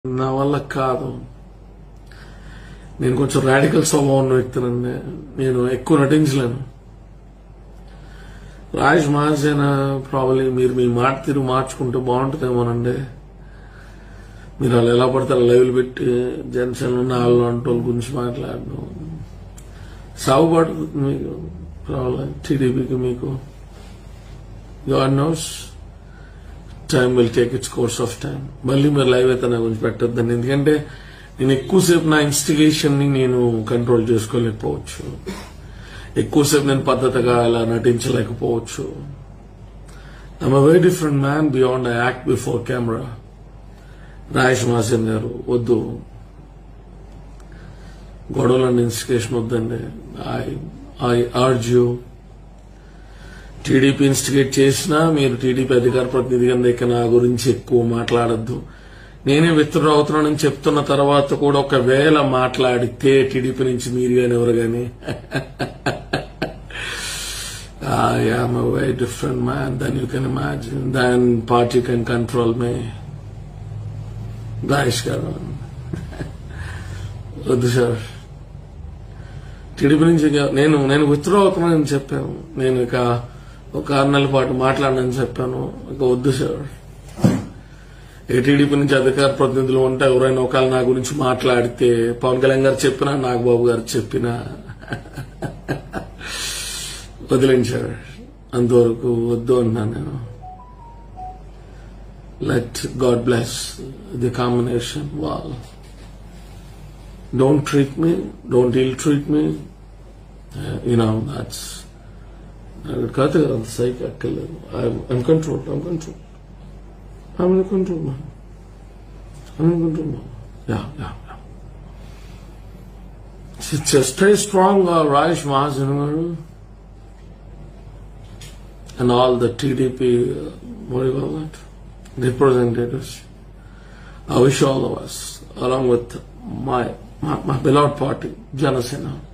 నా వల్ల కాదు నేను కొంచెం రాడికల్ స్వభావం ఉన్న వ్యక్తినండి నేను ఎక్కువ నటించలేను రాజేష్ మహాసేన ప్రాబ్లీ మీరు మీ మాట తీరు మార్చుకుంటే బాగుంటుందేమోనండి మీరు వాళ్ళు ఎలా పడతారు లైవ్లు పెట్టి జనసేన ఉన్న వాళ్ళు అంటూ వాళ్ళ గురించి మాట్లాడడం సాగుపడుతుంది మీకు ప్రాబ్లం టీడీపీకి మీకు God knows time will take it's course of time మళ్ళీ మీరు లైవ్ అయితే నా గురించి పెట్టొద్దండి ఎందుకంటే నేను ఎక్కువసేపు నా ఇన్స్టిగేషన్ ని నేను కంట్రోల్ చేసుకోలేకపోవచ్చు ఎక్కువసేపు నేను పద్ధతిగా అలా నటించలేకపోవచ్చు I'm a very different man beyond I act before camera Rayesh Masen garu వద్దు గొడవలన్నీ ఇన్స్టిగేషన్ వద్దండి I I urge you TDP instigate చేసినా మీరు టీడీపీ అధికార ప్రతినిధి కింద నా గురించి ఎక్కువ మాట్లాడద్దు నేనే విత్డ్రా అవుతున్నానని చెప్తున్న తర్వాత కూడా ఒకవేళ మాట్లాడితే టీడీపీ నుంచి మీరు కానీ ఎవరు కానీ I'm a very different man than you can imagine. Then party can control me. Rayesh garu వద్దు సార్ టీడీపీ నుంచి ఇక నేను నేను విత్డ్రా అవుతున్నానని చెప్పాను నేను ఇక ఒక ఆరు నెలల పాటు మాట్లాడనని చెప్పాను ఇక వద్దు సార్ ఇక టీడీపీ నుంచి అధికార ప్రతినిధులు ఉంటే ఎవరైనా ఒకవేళ నా గురించి మాట్లాడితే పవన్ కళ్యాణ్ గారు చెప్పినా నాగబాబు గారు చెప్పినా వదిలించారు అంతవరకు వద్దు అన్నాను నేను let God bless the combination వాల్ don't treat me don't ill treat me you know that's కాదు అంత సైక్ అక్కర్లేదు I'm control I'm control I'm in control, man. I'm in control, man. Yeah, yeah, yeah. Just stay strong, uh, Rajesh Mahasanaru. And all the TDP, uh, what do you call that? Representatives. I wish all of us, along with my, my, my beloved party, Janasena,